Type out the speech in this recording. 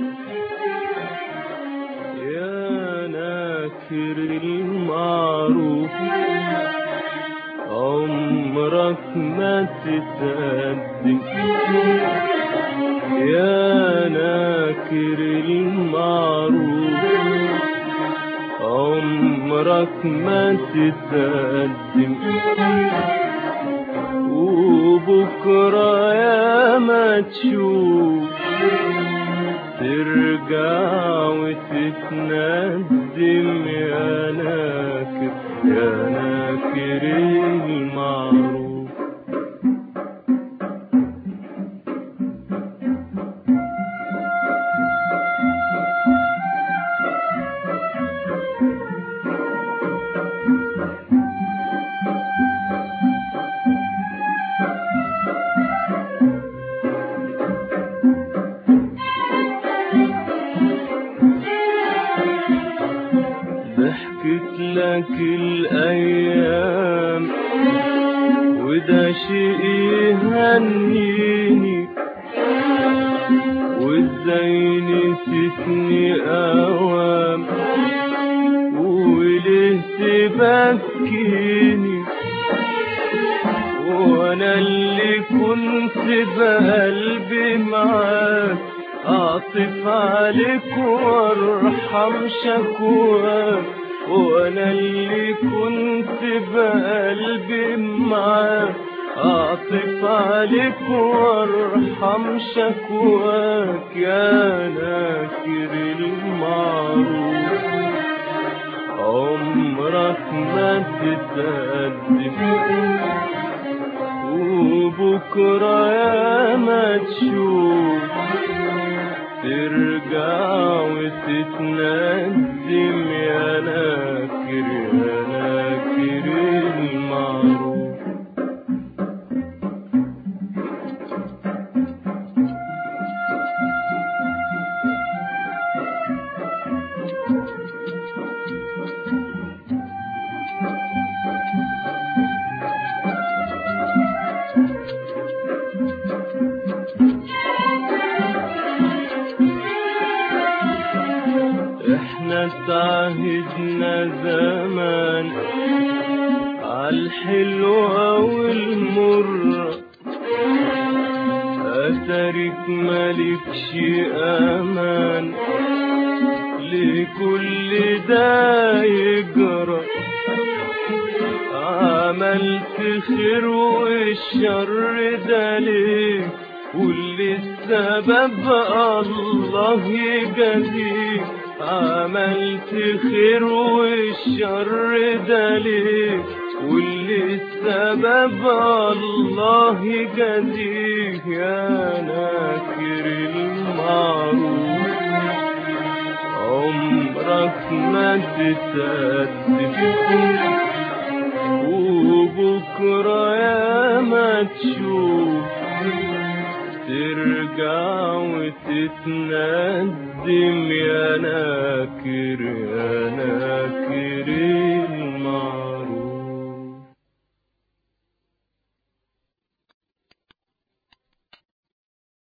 يا ناكر المعروف عمرك ما تتقدم يا ناكر المعروف عمرك ما تتقدم وبكرة يا ما تشوف ترجع وتتندم يا ناكر يا ناكر المعروف ضحكت لك الأيام وده شيء يهنيني وازاي نسيتني أوام وليه تبكيني وانا اللي كنت بقلبي معاك اعطف عليك وارحم شكواك وانا اللي كنت بقلبي معاك اعطف عليك وارحم شكواك يا ناكر المعروف عمرك ما تتقدم وبكرة يا ما تشوف ترجع وتتندم يا ناكر يا ناكر المعروف احنا تعهدنا زمان عالحلوة والمرة أترك مالكش أمان لكل ده يجرى عملت خير والشر ده ليه واللي السبب الله يجازيك عملت خير والشر ده ليه واللي السبب الله يجازيك يا ناكر المعروف عمرك ما تتقدم وبكرة يا ما تشوف ترجع وتتندم يا ناكر يا ناكر